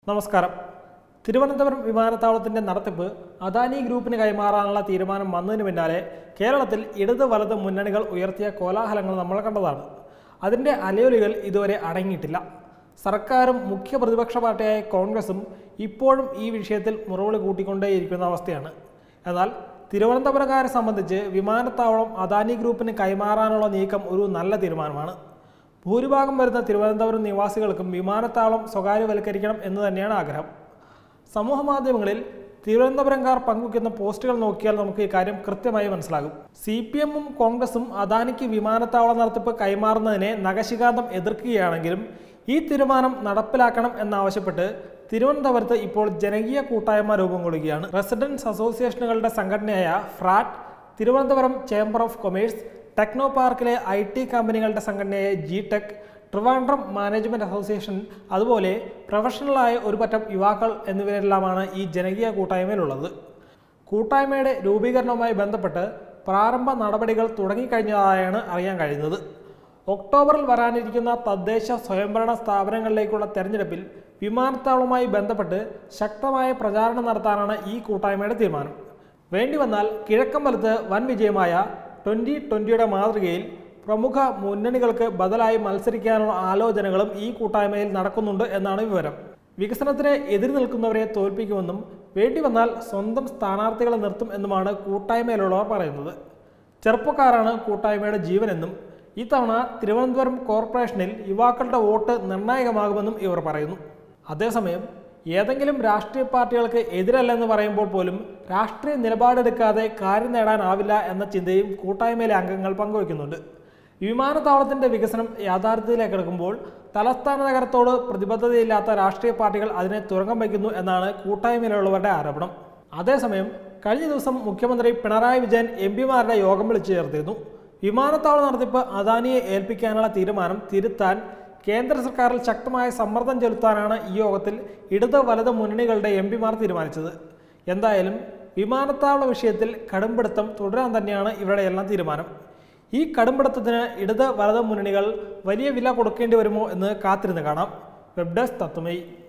നമസ്കാരം തിരുവനന്തപുരം വിമാനത്താവളത്തിന്റെ നടത്തിപ്പ് അദാനി ഗ്രൂപ്പിന് കൈമാറാനുള്ള തീരുമാനം വന്നതിന് പിന്നാലെ കേരളത്തിൽ ഇടത് വലത് മുന്നണികൾ ഉയർത്തിയ കോലാഹലങ്ങൾ നമ്മൾ കണ്ടതാണ് അതിൻ്റെ അലയൊലികൾ ഇതുവരെ അടങ്ങിയിട്ടില്ല സർക്കാരും മുഖ്യ പ്രതിപക്ഷ പാർട്ടിയായ കോൺഗ്രസും ഇപ്പോഴും ഈ വിഷയത്തിൽ മുറവിളി കൂട്ടിക്കൊണ്ടേയിരിക്കുന്ന അവസ്ഥയാണ് എന്നാൽ തിരുവനന്തപുരക്കാരെ സംബന്ധിച്ച് വിമാനത്താവളം അദാനി ഗ്രൂപ്പിന് കൈമാറാനുള്ള നീക്കം ഒരു നല്ല തീരുമാനമാണ് ഭൂരിഭാഗം വരുന്ന തിരുവനന്തപുരം നിവാസികൾക്കും വിമാനത്താവളം സ്വകാര്യവൽക്കരിക്കണം എന്ന് തന്നെയാണ് ആഗ്രഹം സമൂഹ മാധ്യമങ്ങളിൽ തിരുവനന്തപുരംകാർ പങ്കുവയ്ക്കുന്ന പോസ്റ്റുകൾ നോക്കിയാൽ നമുക്ക് ഇക്കാര്യം കൃത്യമായി മനസ്സിലാകും സി പി എമ്മും കോൺഗ്രസും അദാനിക്ക് വിമാനത്താവള നടത്തിപ്പ് കൈമാറുന്നതിനെ നഖശികാന്തം എതിർക്കുകയാണെങ്കിലും ഈ തീരുമാനം നടപ്പിലാക്കണം എന്നാവശ്യപ്പെട്ട് തിരുവനന്തപുരത്ത് ഇപ്പോൾ ജനകീയ കൂട്ടായ്മ രൂപം കൊള്ളുകയാണ് റെസിഡൻസ് അസോസിയേഷനുകളുടെ സംഘടനയായ FRAT Thiruvananthapuram chamber of commerce techno പാർക്കിലെ ഐ ടി കമ്പനികളുടെ സംഘടനയായ G tech Trivandrum management association അതുപോലെ പ്രൊഫഷണലായ ഒരു പറ്റം യുവാക്കൾ എന്നിവരെല്ലാമാണ് ഈ ജനകീയ കൂട്ടായ്മയിലുള്ളത് കൂട്ടായ്മയുടെ രൂപീകരണവുമായി ബന്ധപ്പെട്ട് പ്രാരംഭ നടപടികൾ തുടങ്ങിക്കഴിഞ്ഞതായാണ് അറിയാൻ കഴിയുന്നത് ഒക്ടോബറിൽ വരാനിരിക്കുന്ന തദ്ദേശ സ്വയംഭരണ സ്ഥാപനങ്ങളിലേക്കുള്ള തെരഞ്ഞെടുപ്പിൽ വിമാനത്താവളവുമായി ബന്ധപ്പെട്ട് ശക്തമായ പ്രചാരണം നടത്താനാണ് ഈ കൂട്ടായ്മയുടെ തീരുമാനം വേണ്ടി വന്നാൽ കിഴക്കൻ വലത്ത് വൻ വിജയമായ ട്വൻ്റി ട്വൻ്റിയുടെ മാതൃകയിൽ പ്രമുഖ മുന്നണികൾക്ക് ബദലായി മത്സരിക്കാനുള്ള ആലോചനകളും ഈ കൂട്ടായ്മയിൽ നടക്കുന്നുണ്ട് എന്നാണ് വിവരം വികസനത്തിന് എതിര് നിൽക്കുന്നവരെ തോൽപ്പിക്കുമെന്നും വേണ്ടി വന്നാൽ സ്വന്തം സ്ഥാനാർത്ഥികളെ നിർത്തും എന്നുമാണ് കൂട്ടായ്മയിലുള്ളവർ പറയുന്നത് ചെറുപ്പക്കാരാണ് കൂട്ടായ്മയുടെ ജീവനെന്നും ഇത്തവണ തിരുവനന്തപുരം കോർപ്പറേഷനിൽ യുവാക്കളുടെ വോട്ട് നിർണായകമാകുമെന്നും ഇവർ പറയുന്നു അതേസമയം ഏതെങ്കിലും രാഷ്ട്രീയ പാർട്ടികൾക്ക് എതിരല്ലെന്ന് പറയുമ്പോൾ പോലും രാഷ്ട്രീയ നിലപാടെടുക്കാതെ കാര്യം നേടാനാവില്ല എന്ന ചിന്തയും കൂട്ടായ്മയിലെ അംഗങ്ങൾ പങ്കുവയ്ക്കുന്നുണ്ട് വിമാനത്താവളത്തിന്റെ വികസനം യാഥാർത്ഥ്യത്തിലേക്ക് എടുക്കുമ്പോൾ തലസ്ഥാന നഗരത്തോട് പ്രതിബദ്ധതയില്ലാത്ത രാഷ്ട്രീയ പാർട്ടികൾ അതിനെ തുറങ്കം വയ്ക്കുന്നു എന്നാണ് കൂട്ടായ്മയിലുള്ളവരുടെ ആരോപണം അതേസമയം കഴിഞ്ഞ ദിവസം മുഖ്യമന്ത്രി പിണറായി വിജയൻ എം പിമാരുടെ യോഗം വിളിച്ചു ചേർത്തിരുന്നു വിമാനത്താവള നടത്തിപ്പ് അദാനിയെ ഏൽപ്പിക്കാനുള്ള തീരുമാനം തിരുത്താൻ കേന്ദ്ര സർക്കാരിൽ ശക്തമായ സമ്മർദ്ദം ചെലുത്താനാണ് ഈ യോഗത്തിൽ ഇടത് വലത് മുന്നണികളുടെ എം പിമാർ തീരുമാനിച്ചത് എന്തായാലും വിമാനത്താവള വിഷയത്തിൽ കടുംപിടുത്തം തുടരാൻ തന്നെയാണ് ഇവരുടെ എല്ലാം തീരുമാനം ഈ കടുംപിടുത്തത്തിന് ഇടത് വലത് മുന്നണികൾ വലിയ വില കൊടുക്കേണ്ടി വരുമോ എന്ന് കാത്തിരുന്ന് കാണാം വെബ് ഡെസ്ക് തത്വമൈ